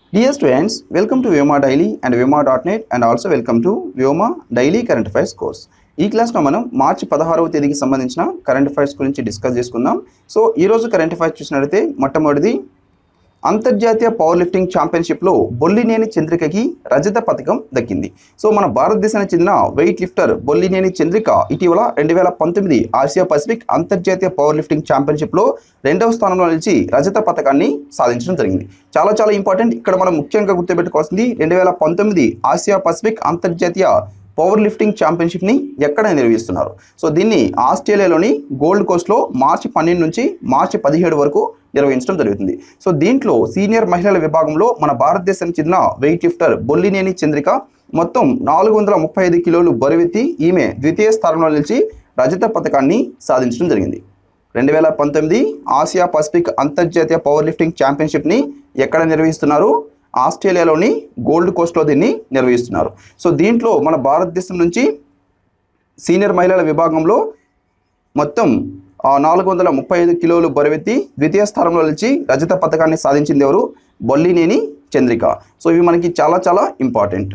Dear students, welcome to Vyoma Daily and Vyoma.net and also welcome to Vyoma Daily Current Affairs course. ఈ క్లాస్లో మనం మార్చి పదహారవ తేదీకి సంబంధించిన కరెంట్ అఫైర్స్ గురించి డిస్కస్ చేసుకుందాం సో ఈ రోజు కరెంట్ అఫైర్స్ చూసినట్లయితే మొట్టమొదటిది అంతర్జాతీయ పవర్ లిఫ్టింగ్ ఛాంపియన్షిప్లో బొల్లినేని చంద్రికకి రజత పథకం దక్కింది సో మన భారతదేశానికి చెందిన వెయిట్ లిఫ్టర్ బొల్లినేని చంద్రిక ఇటీవల రెండు వేల పంతొమ్మిది ఆసియా పసిఫిక్ అంతర్జాతీయ పవర్ లిఫ్టింగ్ ఛాంపియన్షిప్లో రెండవ స్థానంలో నిలిచి రజత పథకాన్ని సాధించడం జరిగింది చాలా చాలా ఇంపార్టెంట్ ఇక్కడ మనం ముఖ్యంగా గుర్తుపెట్టుకోవాల్సింది రెండు వేల పంతొమ్మిది ఆసియా పసిఫిక్ అంతర్జాతీయ పవర్ లిఫ్టింగ్ ఛాంపియన్షిప్ని ఎక్కడ నిర్వహిస్తున్నారు సో దీన్ని ఆస్ట్రేలియాలోని గోల్డ్ కోస్ట్లో మార్చి పన్నెండు నుంచి మార్చి పదిహేడు వరకు నిర్వహించడం జరుగుతుంది సో దీంట్లో సీనియర్ మహిళల విభాగంలో మన భారతదేశానికి చెందిన వెయిట్ లిఫ్టర్ బొల్లినేని చంద్రిక మొత్తం నాలుగు వందల ముప్పై ఐదు కిలోలు బరువెత్తి ఈమె ద్వితీయ స్థానంలో నిలిచి రజత పథకాన్ని సాధించడం జరిగింది రెండు వేల పంతొమ్మిది ఆసియా పసిఫిక్ అంతర్జాతీయ పవర్ లిఫ్టింగ్ ఛాంపియన్షిప్ని ఎక్కడ నిర్వహిస్తున్నారు ఆస్ట్రేలియాలోని గోల్డ్ కోస్ట్లో దీన్ని నిర్వహిస్తున్నారు సో దీంట్లో మన భారతదేశం నుంచి సీనియర్ మహిళల విభాగంలో మొత్తం ఆ, నాలుగు వందల ముప్పై ఐదు కిలోలు బరువెత్తి ద్వితీయ స్థానంలో నిలిచి రజత పథకాన్ని సాధించింది ఎవరు బొల్లినేని చంద్రిక సో ఇవి మనకి చాలా చాలా ఇంపార్టెంట్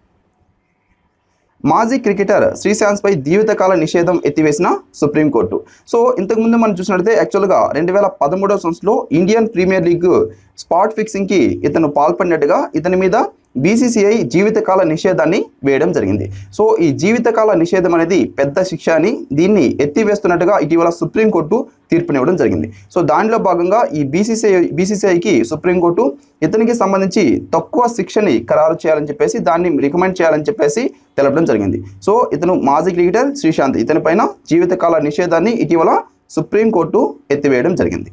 మాజీ క్రికెటర్ శ్రీశాంత్పై జీవితకాల నిషేధం ఎత్తివేసిన సుప్రీంకోర్టు సో ఇంతకుముందు మనం చూసినట్లయితే యాక్చువల్గా రెండు వేల పదమూడవ సంవత్సరంలో ఇండియన్ ప్రీమియర్ లీగ్ స్పాట్ ఫిక్సింగ్కి ఇతను పాల్పడినట్టుగా ఇతని మీద బీసీసీఐ జీవితకాల నిషేధాన్ని వేయడం జరిగింది సో ఈ జీవితకాల నిషేధం అనేది పెద్ద శిక్ష అని దీన్ని ఎత్తివేస్తున్నట్టుగా ఇటీవల సుప్రీంకోర్టు తీర్పునివ్వడం జరిగింది సో దానిలో భాగంగా ఈ బీసీసీఐ బీసీసీఐకి సుప్రీంకోర్టు ఇతనికి సంబంధించి తక్కువ శిక్షని ఖరారు చేయాలని చెప్పేసి దాన్ని రికమెండ్ చేయాలని చెప్పేసి తెలపడం జరిగింది సో ఇతను మాజీ క్రికెటర్ శ్రీశాంత్ ఇతని పైన జీవితకాల నిషేధాన్ని ఇటీవల సుప్రీంకోర్టు ఎత్తివేయడం జరిగింది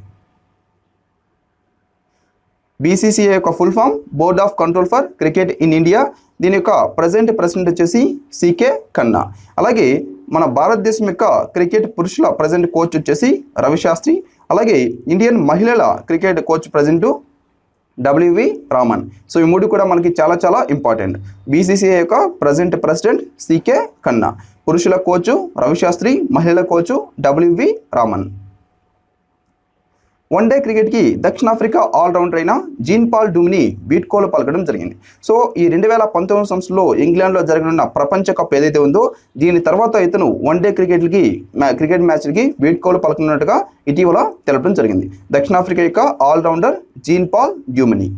బీసీసీఐ యొక్క full form Board of Control for Cricket in India దీని యొక్క ప్రజెంట్ ప్రెసిడెంట్ వచ్చేసి సికే ఖన్నా అలాగే మన భారతదేశం యొక్క క్రికెట్ పురుషుల ప్రజెంట్ కోచ్ వచ్చేసి రవిశాస్త్రి అలాగే ఇండియన్ మహిళల cricket coach present W V Raman so ఈ మూడు కూడా మనకి చాలా చాలా ఇంపార్టెంట్ బీసీసీఐ యొక్క ప్రజెంట్ ప్రెసిడెంట్ సికే ఖన్నా పురుషుల కోచు రవిశాస్త్రి మహిళల కోచు డబ్ల్యూవి రామన్ వన్డే క్రికెట్కి దక్షిణాఫ్రికా ఆల్రౌండర్ అయిన జీన్ పాల్ డూమిని వీడ్కోలు పలకడం జరిగింది సో ఈ రెండు వేల పంతొమ్మిది సంవత్సరంలో ఇంగ్లాండ్లో జరగనున్న ప్రపంచ కప్ ఏదైతే ఉందో దీని తర్వాత ఇతను వన్డే క్రికెట్కి మ్యా- క్రికెట్ మ్యాచ్లకి వీడ్కోలు పలకనున్నట్టుగా ఇటీవల తెలపడం జరిగింది దక్షిణాఫ్రికా యొక్క allrounder Jean Paul Duminy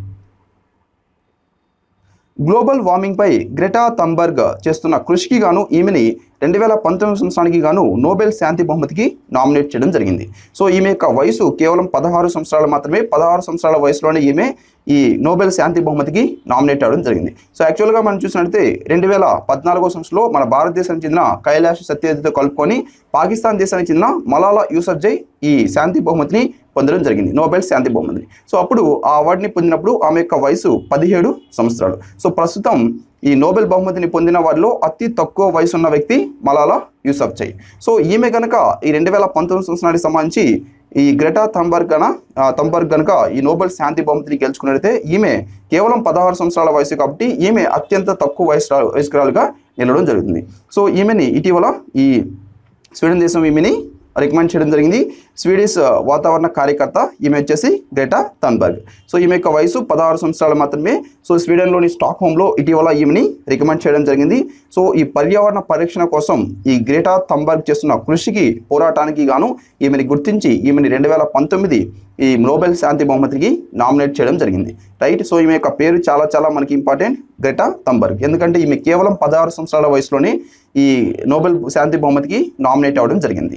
global వార్మింగ్పై గ్రెటా థంబర్గ్ చేస్తున్న కృషికి గాను ఈమెని రెండు వేల పంతొమ్మిది సంవత్సరానికి గాను నోబెల్ శాంతి బహుమతికి నామినేట్ చేయడం జరిగింది సో ఈమె యొక్క వయసు కేవలం పదహారు సంవత్సరాలు మాత్రమే పదహారు సంవత్సరాల వయసులోనే ఈమె ఈ నోబెల్ శాంతి బహుమతికి నామినేట్ అవ్వడం జరిగింది సో యాక్చువల్గా మనం చూసినట్లయితే రెండు వేల పద్నాలుగో సంవత్సరంలో మన భారతదేశానికి చెందిన కైలాష్ సత్యవతితో కలుపుకొని పాకిస్తాన్ దేశానికి చెందిన మలాలా యూసఫ్జై ఈ శాంతి బహుమతిని పొందడం జరిగింది నోబెల్ శాంతి బహుమతిని సో అప్పుడు ఆ అవార్డుని పొందినప్పుడు ఆమె యొక్క వయసు పదిహేడు సంవత్సరాలు సో ప్రస్తుతం ఈ నోబెల్ బహుమతిని పొందిన వారిలో అతి తక్కువ వయసు ఉన్న వ్యక్తి మలాలా యూసఫ్జై సో ఈమె కనుక ఈ రెండు వేల పంతొమ్మిది సంవత్సరానికి సంబంధించి ఈ గ్రెటా థంబర్గ్ గన ఆ, థంబర్గ్ కనుక ఈ నోబెల్ శాంతి బహుమతిని గెలుచుకున్నట్లయితే ఈమె కేవలం పదహారు సంవత్సరాల వయసు కాబట్టి ఈమె అత్యంత తక్కువ వయసు వయస్కురాలుగా నిలవడం జరుగుతుంది సో ఈమెని ఇటీవల ఈ స్వీడన్ దేశం ఈమెని రికమెండ్ చేయడం జరిగింది స్వీడిష్ ఆ, వాతావరణ కార్యకర్త ఈమె వచ్చేసి గ్రేటా థన్బర్గ్ సో ఈమె యొక్క వయసు పదహారు సంవత్సరాలు మాత్రమే సో స్వీడన్లోని స్టాక్ హోమ్లో ఇటీవల ఈమెని రికమెండ్ చేయడం జరిగింది సో ఈ పర్యావరణ పరిరక్షణ కోసం ఈ గ్రేటా థంబర్గ్ చేస్తున్న కృషికి పోరాటానికి గాను ఈమెని గుర్తించి ఈమెని రెండు వేల పంతొమ్మిది ఈ నోబెల్ శాంతి బహుమతికి నామినేట్ చేయడం జరిగింది రైట్ సో ఈమె యొక్క పేరు చాలా చాలా మనకి ఇంపార్టెంట్ గ్రెటా థంబర్గ్ ఎందుకంటే ఈమె కేవలం పదహారు సంవత్సరాల వయసులోనే ఈ నోబెల్ శాంతి బహుమతికి నామినేట్ అవ్వడం జరిగింది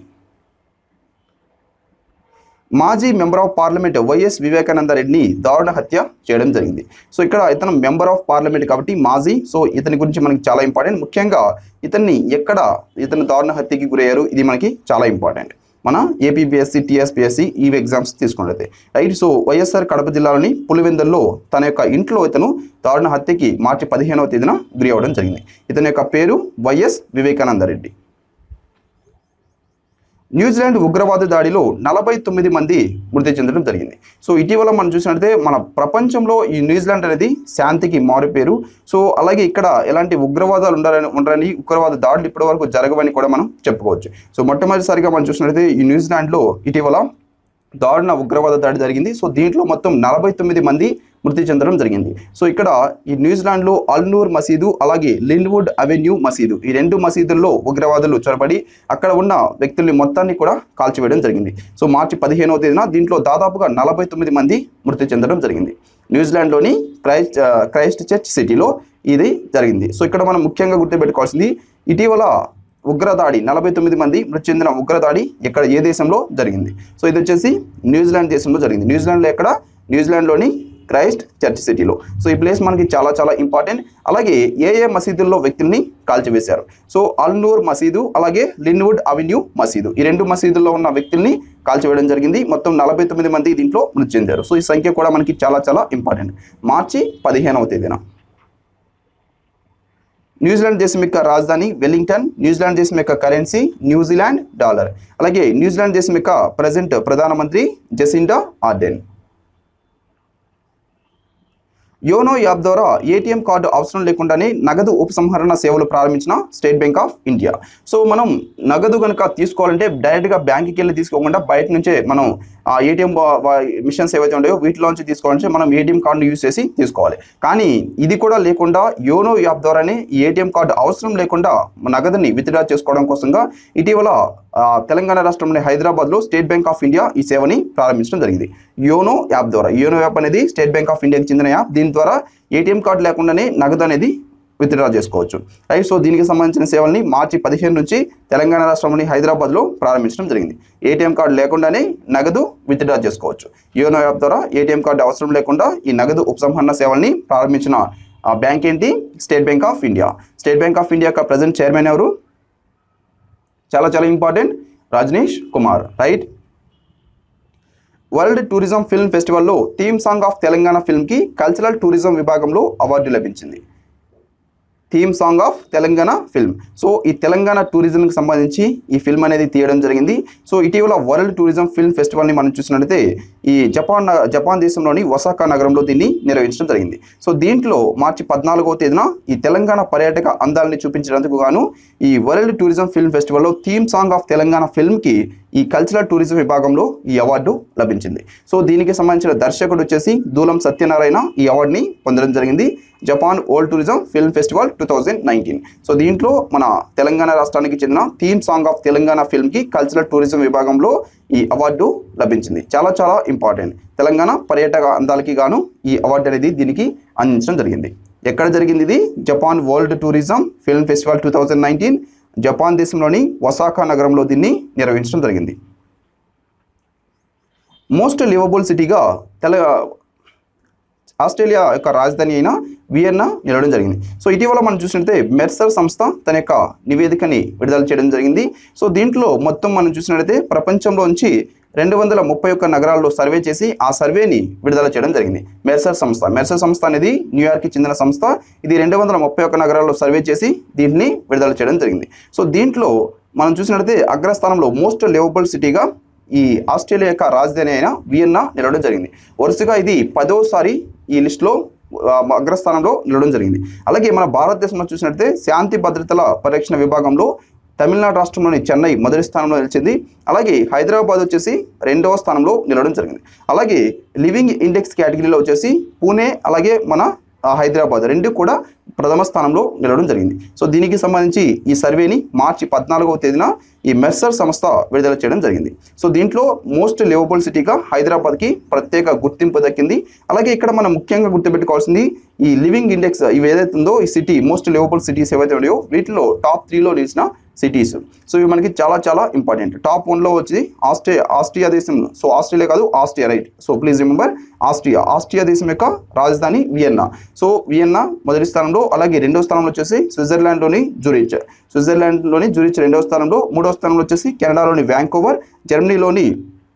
మాజీ member of parliament Y S Vivekananda రెడ్డిని దారుణ హత్య చేయడం జరిగింది సో ఇక్కడ ఇతను మెంబర్ ఆఫ్ పార్లమెంట్ కాబట్టి మాజీ సో ఇతని గురించి మనకి చాలా ఇంపార్టెంట్ ముఖ్యంగా ఇతన్ని ఎక్కడ ఇతను దారుణ హత్యకి గురయ్యారు ఇది మనకి చాలా ఇంపార్టెంట్ మన ఏపీబీఎస్సీ టీఎస్పీఎస్సీ ఈ ఎగ్జామ్స్ తీసుకున్నట్లయితే రైట్ సో వైఎస్ఆర్ కడప జిల్లాలోని పులివెందుల్లో తన యొక్క ఇంట్లో ఇతను దారుణ హత్యకి మార్చి పదిహేనవ తేదీన గురి అవ్వడం జరిగింది ఇతని యొక్క పేరు వైఎస్ వివేకానంద రెడ్డి న్యూజిలాండ్ ఉగ్రవాద దాడిలో నలభై తొమ్మిది మంది మృతి చెందడం జరిగింది సో ఇటీవల మనం చూసినట్లయితే మన ప్రపంచంలో ఈ న్యూజిలాండ్ అనేది శాంతికి మారుపేరు సో అలాగే ఇక్కడ ఎలాంటి ఉగ్రవాదాలు ఉండాలని ఉండరని ఉగ్రవాద దాడులు ఇప్పటి వరకు జరగవని కూడా మనం చెప్పుకోవచ్చు సో మొట్టమొదటిసారిగా మనం చూసినట్లయితే ఈ న్యూజిలాండ్లో ఇటీవల దారుణ ఉగ్రవాద దాడి జరిగింది సో దీంట్లో మొత్తం నలభై తొమ్మిది మంది మృతి చెందడం జరిగింది సో ఇక్కడ ఈ న్యూజిలాండ్లో అల్నూర్ మసీదు అలాగే లిన్వుడ్ అవెన్యూ మసీదు ఈ రెండు మసీదుల్లో ఉగ్రవాదులు చొరబడి అక్కడ ఉన్న వ్యక్తుల్ని మొత్తాన్ని కూడా కాల్చివేయడం జరిగింది సో మార్చి పదిహేనవ తేదీన దీంట్లో దాదాపుగా నలభై తొమ్మిది మంది మృతి చెందడం జరిగింది న్యూజిలాండ్లోని క్రైస్ట్ ఆ, క్రైస్ట్ చర్చ్ సిటీలో ఇది జరిగింది సో ఇక్కడ మనం ముఖ్యంగా గుర్తుపెట్టుకోవాల్సింది ఇటీవల ఉగ్రదాడి నలభై తొమ్మిది మంది మృతి చెందిన ఉగ్రదాడి ఇక్కడ ఏ దేశంలో జరిగింది సో ఇది వచ్చేసి న్యూజిలాండ్ దేశంలో జరిగింది న్యూజిలాండ్లో ఎక్కడ న్యూజిలాండ్లోని క్రైస్ట్ చర్చ్ సిటీలో సో ఈ ప్లేస్ మనకి చాలా చాలా ఇంపార్టెంట్ అలాగే ఏ ఏ మసీదుల్లో వ్యక్తుల్ని కాల్చివేశారు సో అల్నూర్ మసీదు అలాగే లిన్వుడ్ అవెన్యూ మసీదు ఈ రెండు మసీదుల్లో ఉన్న వ్యక్తుల్ని కాల్చివేయడం జరిగింది మొత్తం నలభై తొమ్మిది మంది దీంట్లో మృతి చెందారు సో ఈ సంఖ్య కూడా మనకి చాలా చాలా ఇంపార్టెంట్ మార్చి పదిహేనవ తేదీన న్యూజిలాండ్ దేశం యొక్క రాజధాని వెల్లింగ్టన్ న్యూజిలాండ్ దేశం యొక్క కరెన్సీ న్యూజిలాండ్ డాలర్ అలాగే న్యూజిలాండ్ దేశం యొక్క ప్రజెంట్ ప్రధానమంత్రి జెసిండా ఆర్డెన్ యోనో యాప్ ద్వారా ఏటీఎం కార్డు అవసరం లేకుండానే నగదు ఉపసంహరణ సేవలు ప్రారంభించిన State Bank of India so మనం నగదు కనుక తీసుకోవాలంటే డైరెక్ట్గా బ్యాంక్కి వెళ్ళి తీసుకోకుండా బయట నుంచే మనం ఆ ఏటీఎం మిషన్స్ ఏవైతే ఉంటాయో వీటిలోంచి తీసుకోవాలంటే మనం ఏటీఎం కార్డును యూజ్ చేసి తీసుకోవాలి కానీ ఇది కూడా లేకుండా యోనో యాప్ ద్వారానే ఈ ఏటీఎం కార్డు అవసరం లేకుండా నగదుని విత్డ్రా చేసుకోవడం కోసంగా ఇటీవల ఆ, తెలంగాణ రాష్ట్రంలోని హైదరాబాద్లో స్టేట్ బ్యాంక్ ఆఫ్ ఇండియా ఈ సేవని ప్రారంభించడం జరిగింది యోనో యాప్ ద్వారా యోనో యాప్ అనేది స్టేట్ బ్యాంక్ ఆఫ్ ఇండియాకి చెందిన యాప్ దీని ద్వారా ఏటీఎం కార్డు లేకుండానే నగదు అనేది విత్డ్రా చేసుకోవచ్చు రైట్ సో దీనికి సంబంధించిన సేవల్ని మార్చి పదిహేను నుంచి తెలంగాణ రాష్ట్రంలోని హైదరాబాద్లో ప్రారంభించడం జరిగింది ఏటీఎం కార్డు లేకుండానే నగదు విత్డ్రా చేసుకోవచ్చు యోనో యాప్ ద్వారా ఏటీఎం కార్డు అవసరం లేకుండా ఈ నగదు ఉపసంహరణ సేవల్ని ప్రారంభించిన ఆ బ్యాంక్ ఏంటి State Bank of India State Bank of India యొక్క ప్రజెంట్ చైర్మన్ ఎవరు చాలా చాలా important Rajnish Kumar right world tourism film ఫెస్టివల్లో థీమ్ సాంగ్ ఆఫ్ తెలంగాణ ఫిల్మ్కి కల్చరల్ టూరిజం విభాగంలో అవార్డు లభించింది theme song of Telangana film so ఈ తెలంగాణ టూరిజంకి సంబంధించి ఈ ఫిల్మ్ అనేది తీయడం జరిగింది సో ఇటీవల వరల్డ్ టూరిజం ఫిల్మ్ ఫెస్టివల్ని మనం చూసినట్లయితే ఈ జపాన్ న- జపాన్ దేశంలోని ఒసాకా నగరంలో దీన్ని నిర్వహించడం జరిగింది సో దీంట్లో మార్చి పద్నాలుగవ తేదీన ఈ తెలంగాణ పర్యాటక అందాలని చూపించడానికి గాను ఈ వరల్డ్ టూరిజం ఫిల్మ్ ఫెస్టివల్లో థీమ్ సాంగ్ ఆఫ్ తెలంగాణ ఫిల్మ్కి ఈ కల్చరల్ టూరిజం విభాగంలో ఈ అవార్డు లభించింది సో దీనికి సంబంధించిన దర్శకుడు వచ్చేసి దూలం సత్యనారాయణ ఈ అవార్డుని పొందడం జరిగింది Japan world tourism film festival two thousand nineteen so దీంట్లో మన తెలంగాణ రాష్ట్రానికి చెందిన థీమ్ సాంగ్ ఆఫ్ తెలంగాణ ఫిల్మ్కి కల్చరల్ టూరిజం విభాగంలో ఈ అవార్డు లభించింది చాలా చాలా ఇంపార్టెంట్ తెలంగాణ పర్యాటక అందాలకి గాను ఈ అవార్డు అనేది దీనికి అందించడం జరిగింది ఎక్కడ జరిగింది ఇది Japan world tourism film festival two thousand nineteen Japan దేశంలోని ఒసాకా నగరంలో దీన్ని నిర్వహించడం జరిగింది మోస్ట్ లివబుల్ సిటీగా తెల ఆస్ట్రేలియా యొక్క రాజధాని అయిన వియన్నా నిలవడం జరిగింది సో ఇటీవల మనం చూసినట్లయితే మెర్సర్ సంస్థ తన యొక్క నివేదికని విడుదల చేయడం జరిగింది సో దీంట్లో మొత్తం మనం చూసినట్లయితే ప్రపంచంలోంచి రెండు వందల ముప్పై ఒక్క నగరాల్లో సర్వే చేసి ఆ సర్వేని విడుదల చేయడం జరిగింది మెర్సర్ సంస్థ మెర్సర్ సంస్థ అనేది న్యూయార్క్కి చెందిన సంస్థ ఇది రెండు వందల ముప్పై ఒక్క నగరాల్లో సర్వే చేసి దీన్ని విడుదల చేయడం జరిగింది సో దీంట్లో మనం చూసినట్లయితే అగ్రస్థానంలో మోస్ట్ లివబుల్ సిటీగా ఈ ఆస్ట్రేలియా యొక్క రాజధాని అయిన వియన్నా నిలవడం జరిగింది వరుసగా ఇది పదోసారి ఈ లిస్టులో ఆ, అగ్రస్థానంలో నిలవడం జరిగింది అలాగే మన భారతదేశంలో చూసినట్లయితే శాంతి భద్రతల పరిరక్షణ విభాగంలో తమిళనాడు రాష్ట్రంలోని చెన్నై మొదటి స్థానంలో నిలిచింది అలాగే హైదరాబాద్ వచ్చేసి రెండవ స్థానంలో నిలవడం జరిగింది అలాగే లివింగ్ ఇండెక్స్ కేటగిరీలో వచ్చేసి పూణే అలాగే మన ఆ, హైదరాబాద్ రెండు కూడా ప్రథమ స్థానంలో నిలవడం జరిగింది సో దీనికి సంబంధించి ఈ సర్వేని మార్చి పద్నాలుగవ తేదీన ఈ మెర్సర్ సంస్థ విడుదల చేయడం జరిగింది సో దీంట్లో మోస్ట్ లివబుల్ సిటీగా హైదరాబాద్కి ప్రత్యేక గుర్తింపు దక్కింది అలాగే ఇక్కడ మనం ముఖ్యంగా గుర్తుపెట్టుకోవాల్సింది ఈ లివింగ్ ఇండెక్స్ ఇవి ఏదైతే ఉందో ఈ సిటీ మోస్ట్ లివబుల్ సిటీస్ ఏవైతే ఉన్నాయో వీటిలో టాప్ త్రీలో నిలిచిన సిటీస్ సో ఇవి మనకి చాలా చాలా ఇంపార్టెంట్ టాప్ వన్లో వచ్చి ఆస్ట్రియా ఆస్ట్రియా దేశం సో ఆస్ట్రేలియా కాదు Austria right so please remember Austria Austria దేశం యొక్క రాజధాని వియన్నా సో వియన్నా మొదటి స్థానంలో అలాగే రెండో స్థానంలో వచ్చేసి స్విట్జర్లాండ్లోని జూరిచ్ స్విట్జర్లాండ్లోని జూరిచ్ రెండవ స్థానంలో మూడవ స్థానంలో వచ్చేసి కెనడాలోని వ్యాంకోవర్ జర్మనీలోని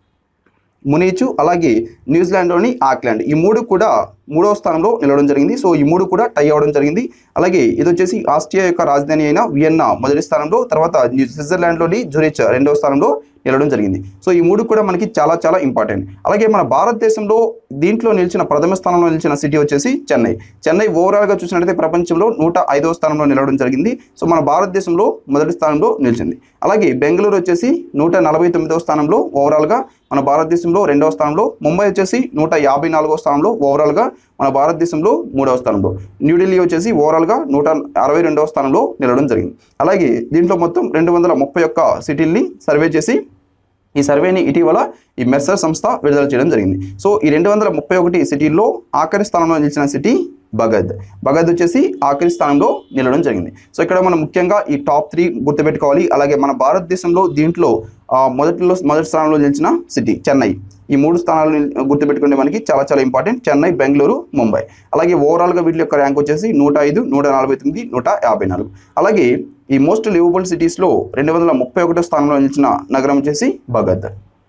మునీచు అలాగే న్యూజిలాండ్లోని ఆక్లాండ్ ఈ మూడు కూడా మూడవ స్థానంలో నిలవడం జరిగింది సో ఈ మూడు కూడా టై అవ్వడం జరిగింది అలాగే ఇది వచ్చేసి ఆస్ట్రియా యొక్క రాజధాని అయిన వియన్నా మొదటి స్థానంలో తర్వాత న్యూ- స్విట్జర్లాండ్లోని జురిచ్ రెండవ స్థానంలో నిలవడం జరిగింది సో ఈ మూడు కూడా మనకి చాలా చాలా ఇంపార్టెంట్ అలాగే మన భారతదేశంలో దీంట్లో నిలిచిన ప్రథమ స్థానంలో నిలిచిన సిటీ వచ్చేసి చెన్నై చెన్నై ఓవరాల్గా చూసినట్లయితే ప్రపంచంలో నూట ఐదవ స్థానంలో నిలవడం జరిగింది సో మన భారతదేశంలో మొదటి స్థానంలో నిలిచింది అలాగే బెంగళూరు వచ్చేసి నూట నలభై తొమ్మిదవ స్థానంలో ఓవరాల్గా మన భారతదేశంలో రెండవ స్థానంలో ముంబై వచ్చేసి నూట యాభై నాలుగో స్థానంలో ఓవరాల్గా మన భారతదేశంలో మూడవ స్థానంలో న్యూఢిల్లీ వచ్చేసి ఓవరాల్గా నూట అరవై రెండవ స్థానంలో నిలవడం జరిగింది అలాగే దీంట్లో మొత్తం రెండు వందల ముప్పై ఒక్క సిటీల్ని సర్వే చేసి ఈ సర్వేని ఇటీవల ఈ మెర్సర్ సంస్థ విడుదల చేయడం జరిగింది సో ఈ రెండు వందల ముప్పై ఒకటి సిటీల్లో ఆఖరి స్థానంలో నిలిచిన సిటీ బగద్ బగద్ వచ్చేసి ఆఖరి స్థానంలో నిలవడం జరిగింది సో ఇక్కడ మనం ముఖ్యంగా ఈ టాప్ త్రీ గుర్తుపెట్టుకోవాలి అలాగే మన భారతదేశంలో దీంట్లో ఆ, మొదటిలో మొదటి స్థానంలో నిలిచిన సిటీ చెన్నై ఈ మూడు స్థానాలు గుర్తుపెట్టుకుంటే మనకి చాలా చాలా ఇంపార్టెంట్ చెన్నై బెంగళూరు ముంబై అలాగే ఓవరాల్గా వీటి యొక్క ర్యాంక్ వచ్చేసి నూట ఐదు నూట నలభై తొమ్మిది నూట యాభై నాలుగు అలాగే ఈ మోస్ట్ లివబుల్ సిటీస్లో రెండు వందల ముప్పై ఒకటో స్థానంలో నిలిచిన నగరం వచ్చేసి భగద్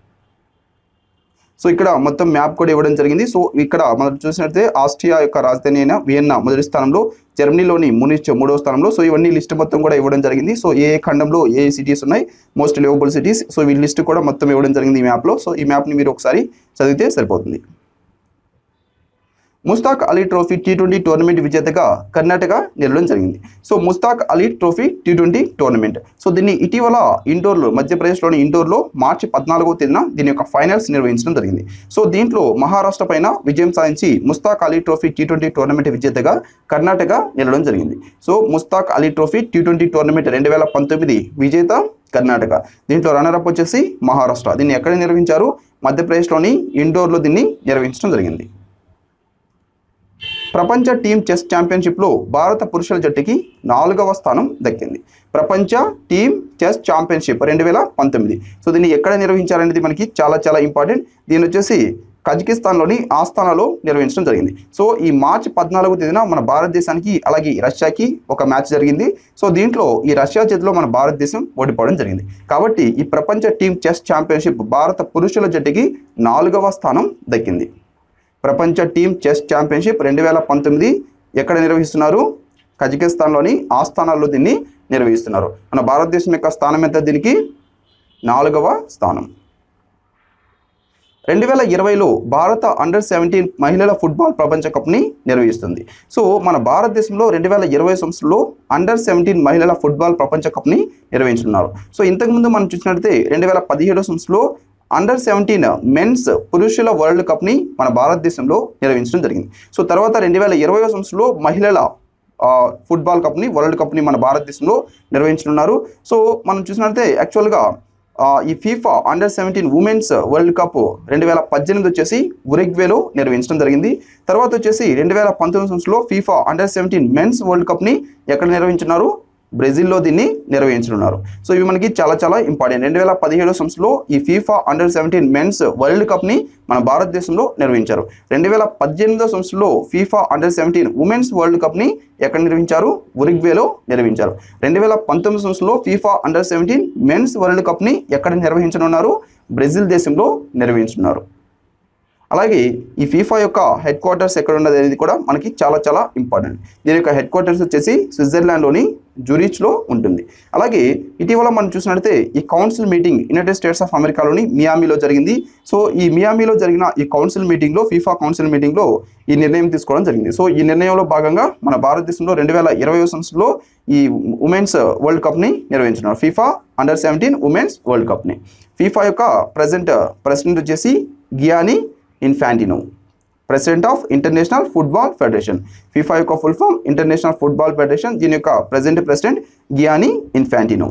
సో ఇక్కడ మొత్తం మ్యాప్ కూడా ఇవ్వడం జరిగింది సో ఇక్కడ మనం చూసినట్లయితే ఆస్ట్రియా యొక్క రాజధాని అయిన వియన్నా మొదటి స్థానంలో జర్మనీలోని మునిచ్ మూడవ స్థానంలో సో ఇవన్నీ లిస్ట్ మొత్తం కూడా ఇవ్వడం జరిగింది సో ఏ ఏ ఖండంలో ఏ సిటీస్ ఉన్నాయి మోస్ట్ లివబుల్ సిటీస్ సో ఈ లిస్ట్ కూడా మొత్తం ఇవ్వడం జరిగింది ఈ మ్యాప్లో సో ఈ మ్యాప్ని మీరు ఒకసారి చదివితే సరిపోతుంది Mushtaq Ali trophy T twenty tournament విజేతగా కర్ణాటక నిలవడం జరిగింది so Mushtaq Ali trophy T twenty tournament so దీన్ని ఇటీవల ఇండోర్లో మధ్యప్రదేశ్లోని ఇండోర్లో మార్చి పద్నాలుగో తేదీన దీని యొక్క ఫైనల్స్ నిర్వహించడం జరిగింది సో దీంట్లో మహారాష్ట్ర పైన విజయం సాధించి Mushtaq Ali trophy T twenty tournament విజేతగా కర్ణాటక నిలవడం జరిగింది so Mushtaq Ali trophy T twenty tournament రెండు వేల పంతొమ్మిది విజేత కర్ణాటక దీంట్లో రన్నరప్ వచ్చేసి మహారాష్ట్ర దీన్ని ఎక్కడ నిర్వహించారు మధ్యప్రదేశ్లోని ఇండోర్లో దీన్ని నిర్వహించడం జరిగింది ప్రపంచ టీం చెస్ ఛాంపియన్షిప్లో భారత పురుషుల జట్టుకి నాలుగవ స్థానం దక్కింది ప్రపంచ టీం చెస్ ఛాంపియన్షిప్ రెండు వేల పంతొమ్మిది సో దీన్ని ఎక్కడ నిర్వహించారనేది మనకి చాలా చాలా ఇంపార్టెంట్ దీని వచ్చేసి కజకిస్తాన్లోని ఆస్థానాలో నిర్వహించడం జరిగింది సో ఈ మార్చి పద్నాలుగు తేదీన మన భారతదేశానికి అలాగే రష్యాకి ఒక మ్యాచ్ జరిగింది సో దీంట్లో ఈ రష్యా చేతిలో మన భారతదేశం ఓడిపోవడం జరిగింది కాబట్టి ఈ ప్రపంచ టీం చెస్ ఛాంపియన్షిప్ భారత పురుషుల జట్టుకి నాలుగవ స్థానం దక్కింది ప్రపంచ టీం చెస్ ఛాంపియన్షిప్ రెండు వేల పంతొమ్మిది ఎక్కడ నిర్వహిస్తున్నారు కజకిస్తాన్లోని ఆస్థానాల్లో దీన్ని నిర్వహిస్తున్నారు మన భారతదేశం యొక్క స్థానం ఎంత దీనికి నాలుగవ స్థానం రెండు వేల ఇరవైలో భారత అండర్ సెవెంటీన్ మహిళల ఫుట్బాల్ ప్రపంచ కప్ని నిర్వహిస్తుంది సో మన భారతదేశంలో రెండు వేల ఇరవై సంవత్సరంలో అండర్ సెవెంటీన్ మహిళల ఫుట్బాల్ ప్రపంచ కప్ని నిర్వహించున్నారు సో ఇంతకుముందు మనం చూసినట్లయితే రెండు వేల పదిహేడో సంవత్సరంలో అండర్ సెవెంటీన్ మెన్స్ పురుషుల వరల్డ్ కప్ని మన భారతదేశంలో నిర్వహించడం జరిగింది సో తర్వాత రెండు వేల ఇరవై సంవత్సరంలో మహిళల ఆ, ఫుట్బాల్ కప్ని వరల్డ్ కప్ని మన భారతదేశంలో నిర్వహించనున్నారు సో మనం చూసినట్లయితే యాక్చువల్గా ఆ, ఈ FIFA under seventeen women's world cup రెండు వేల పద్దెనిమిది వచ్చేసి ఉరిగ్వేలో నిర్వహించడం జరిగింది తర్వాత వచ్చేసి రెండు వేల పంతొమ్మిది సంవత్సరంలో FIFA under seventeen men's world కప్ని ఎక్కడ నిర్వహించున్నారు బ్రెజిల్లో దీన్ని నిర్వహించనున్నారు సో ఇవి మనకి చాలా చాలా ఇంపార్టెంట్ రెండు వేల పదిహేడు సంవత్సరంలో ఈ FIFA under seventeen men's world కప్ని మన భారతదేశంలో నిర్వహించారు రెండు వేల పద్దెనిమిదో సంవత్సరంలో FIFA under seventeen women's world కప్ని ఎక్కడ నిర్వహించారు ఉరిగ్వేలో నిర్వహించారు రెండు వేల పంతొమ్మిది సంవత్సరంలో FIFA under seventeen men's world కప్ని ఎక్కడ నిర్వహించనున్నారు బ్రెజిల్ దేశంలో నిర్వహించున్నారు అలాగే ఈ ఫీఫా యొక్క హెడ్ క్వార్టర్స్ ఎక్కడ ఉన్నది అనేది కూడా మనకి చాలా చాలా ఇంపార్టెంట్ దీని యొక్క హెడ్ క్వార్టర్స్ వచ్చేసి స్విట్జర్లాండ్లోని జూరిచ్లో ఉంటుంది అలాగే ఇటీవల మనం చూసినట్లయితే ఈ council meeting united states of అమెరికాలోని మియామిలో జరిగింది సో ఈ మియామిలో జరిగిన ఈ కౌన్సిల్ మీటింగ్లో ఫీఫా కౌన్సిల్ మీటింగ్లో ఈ నిర్ణయం తీసుకోవడం జరిగింది సో ఈ నిర్ణయంలో భాగంగా మన భారతదేశంలో రెండు వేల ఇరవై సంవత్సరంలో ఈ ఉమెన్స్ వరల్డ్ కప్ని నిర్వహించున్నారు FIFA under seventeen women's world కప్ని ఫీఫా యొక్క ప్రజెంట్ ప్రెసిడెంట్ వచ్చేసి Gianni Infantino president of international football federation FIFA యొక్క full form international football federation దీని యొక్క president president Gianni Infantino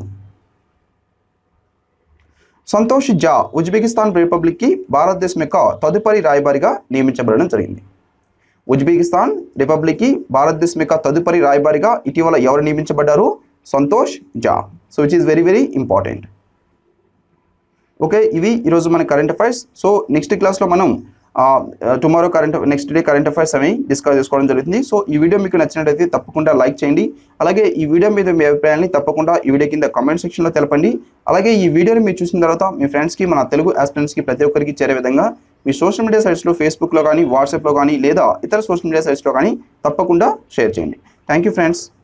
Santosh Jha Uzbekistan రిపబ్లిక్కి భారతదేశం యొక్క తదుపరి రాయబారిగా నియమించబడడం జరిగింది ఉజ్బెకిస్తాన్ రిపబ్లిక్కి భారతదేశం యొక్క తదుపరి రాయబారిగా ఇటీవల ఎవరు నియమించబడ్డారు Santosh Jha so which is very very important okay ఇవి ఈరోజు మన కరెంట్ అఫైర్స్ సో నెక్స్ట్ క్లాస్లో మనం tomorrow current next day current affairs అవి డిస్కస్ చేసుకోవడం జరుగుతుంది సో ఈ వీడియో మీకు నచ్చినట్లయితే తప్పకుండా లైక్ చేయండి అలాగే ఈ వీడియో మీద మీ అభిప్రాయాన్ని తప్పకుండా ఈ వీడియో కింద కామెంట్ సెక్షన్లో తెలపండి అలాగే ఈ వీడియోని మీరు చూసిన తర్వాత మీ ఫ్రెండ్స్కి మన తెలుగు ఆస్పిరెంట్స్కి ప్రతి ఒక్కరికి చేరే విధంగా మీ సోషల్ మీడియా సైట్స్లో ఫేస్బుక్లో కానీ వాట్సాప్లో కానీ లేదా ఇతర సోషల్ మీడియా సైట్స్లో కానీ తప్పకుండా షేర్ చేయండి థ్యాంక్ యూ ఫ్రెండ్స్